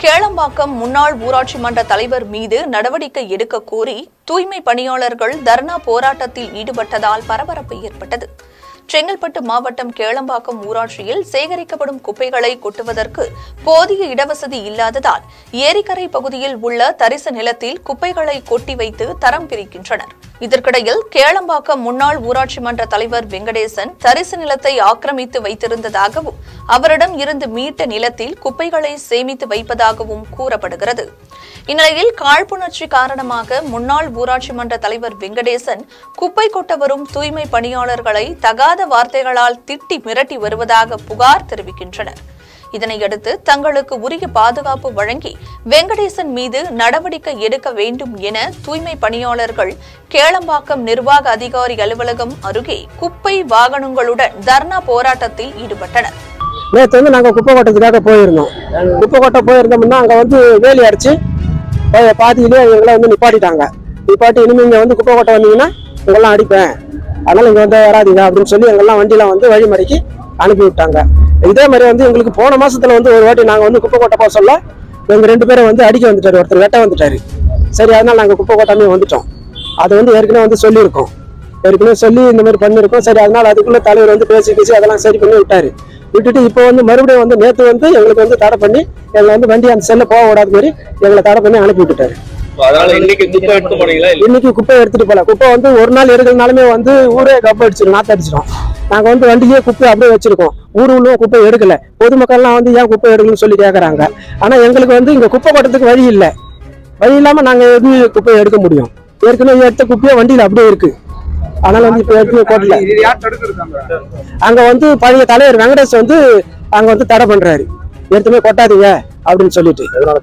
கேளம்பாக்கம் முன்னாள் ஊராட்சி மன்ற தலைவர் மீது நடவடிக்கை எடுக்க கோரி தூய்மை பணியாளர்கள் தர்ணா போராட்டத்தில் ஈடுபட்டதால் பரபரப்பு ஏற்பட்டது செங்கல்பட்டு மாவட்டம் கேளம்பாக்கம் ஊராட்சியில் சேகரிக்கப்படும் குப்பைகளை கொட்டுவதற்கு போதிய இடவசதி இல்லாததால் ஏரிக்கரை பகுதியில் உள்ள தரிசு நிலத்தில் குப்பைகளை கொட்டி வைத்து தரம் பிரிக்கின்றனர் இதற்கிடையில் கேளம்பாக்கம் முன்னாள் ஊராட்சி மன்ற தலைவர் வெங்கடேசன் தரிசு நிலத்தை ஆக்கிரமித்து வைத்திருந்ததாகவும் அவரிடம் இருந்து மீட்ட நிலத்தில் குப்பைகளை சேமித்து வைப்பதாகவும் கூறப்படுகிறது இந்நிலையில் காழ்ப்புணர்ச்சி காரணமாக முன்னாள் ஊராட்சி மன்ற தலைவர் வெங்கடேசன் குப்பை கொட்ட வரும் தூய்மை பணியாளர்களை தகாத வார்த்தைகளால் திட்டி மிரட்டி வருவதாக புகார் தெரிவிக்கின்றனர் இதனையடுத்து தங்களுக்கு உரிய பாதுகாப்பு வழங்கி வெங்கடேசன் மீது நடவடிக்கை எடுக்க வேண்டும் என தூய்மை பணியாளர்கள் கேளம்பாக்கம் நிர்வாக அதிகாரி அலுவலகம் அருகே குப்பை வாகனங்களுடன் தர்ணா போராட்டத்தில் ஈடுபட்டனர் நேற்று வந்து நாங்கள் குப்பை கொட்டத்துக்காக போயிருந்தோம் குப்பை கொட்ட போயிருந்தோம்னா அங்கே வந்து வேலி அடிச்சு பா- பாதியிலே எங்களை வந்து நிப்பாட்டிட்டாங்க நிப்பாட்டி இனிமேல் இங்கே வந்து குப்பை கொட்ட வந்தீங்கன்னா உங்கெல்லாம் அடிப்பேன் அதனால இங்கே வந்து வராதீங்க அப்படின்னு சொல்லி எங்கெல்லாம் வண்டிலாம் வந்து வழிமறைக்கு அனுப்பி விட்டாங்க இதே மாதிரி வந்து எங்களுக்கு போன மாசத்துல வந்து ஒரு வாட்டி நாங்கள் வந்து குப்பை கொட்ட போக சொல்ல எங்க ரெண்டு பேரும் வந்து அடிக்க வந்துட்டாரு ஒருத்தர் வெட்ட வந்துட்டாரு சரி அதனால நாங்கள் குப்பை கொட்டாமே வந்துட்டோம் அது வந்து ஏற்கனவே வந்து சொல்லியிருக்கோம் ஏற்கனவே சொல்லி இந்த மாதிரி பண்ணியிருக்கோம் சரி அதனால அதுக்குள்ள தலைவர் வந்து பேசி பேசி அதெல்லாம் சரி பண்ணி விட்டாரு விட்டுட்டு இப்போ வந்து மறுபடியும் வந்து நேற்று வந்து எங்களுக்கு வந்து தடை பண்ணி எங்களை வந்து வண்டி அந்த செல்ல போக விடாத மாதிரி எங்களை தடை பண்ணி அனுப்பி விட்டுட்டாரு அதனால இன்னைக்கு குப்பை எடுத்து போனீங்களா இல்ல இன்னைக்கு குப்பை எடுத்துட்டு போல குப்பை வந்து ஒரு நாள் எடுக்கிறதுனாலுமே வந்து ஊரே கப்ப அடிச்சிடும் நாத்து அடிச்சிடும் நாங்க வந்து வண்டியே குப்பை அப்படியே வச்சிருக்கோம் ஊர் உள்ள குப்பை எடுக்கல பொதுமக்கள்லாம் வந்து ஏன் குப்பை எடுக்கணும்னு சொல்லி கேக்குறாங்க ஆனா எங்களுக்கு வந்து இங்க குப்பை கொட்டத்துக்கு வழி இல்லை வழி இல்லாம நாங்க எப்படி குப்பையை எடுக்க முடியும் ஏற்கனவே எடுத்த குப்பையே வண்டியில அப்படியே இருக்கு அதனால வந்து இப்ப எடுத்து கொட்டல இது யார் தடுத்திருக்காங்க அங்க வந்து பழைய தலைவர் வெங்கடேஷ் வந்து அங்க வந்து தடை பண்றாரு எடுத்துமே கொட்டாதீங்க அப்படின்னு சொல்லிட்டு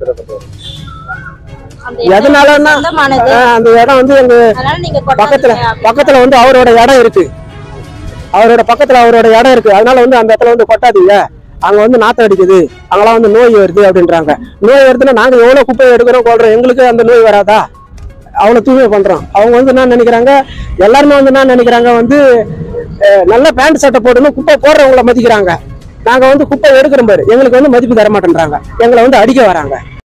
எதனாலன்னா சொந்தமானது. ஆஹ் அந்த இடம் வந்து எங்க அதனால நீங்க பக்கத்துல கொட்டாதீங்க அப்படின்னு பக்கத்துல வந்து அவரோட இடம் இருக்கு அவரோட பக்கத்துல அவரோட இடம் இருக்கு அதனால வந்து அந்த இடத்துல வந்து கொட்டாதீங்க அங்க வந்து நாத்தம் அடிக்குது அங்கெல்லாம் வந்து நோய் வருது அப்படின்றாங்க நோய் வருதுன்னா நாங்க எவ்வளவு குப்பை எடுக்கிறோம் கொள்றோம் எங்களுக்கு அந்த நோய் வராதா அவ்வளவு தூய்மை பண்றோம் அவங்க வந்து என்ன நினைக்கிறாங்க எல்லாருமே வந்து என்ன நினைக்கிறாங்க வந்து அஹ், நல்ல பேண்ட் சட்டை போடணும் குப்பை போடுறவங்கள மதிக்கிறாங்க நாங்க வந்து குப்பை எடுக்கிறோம் பாரு எங்களுக்கு வந்து மதிப்பு தர மாட்டேன்றாங்க எங்களை வந்து அடிக்க வராங்க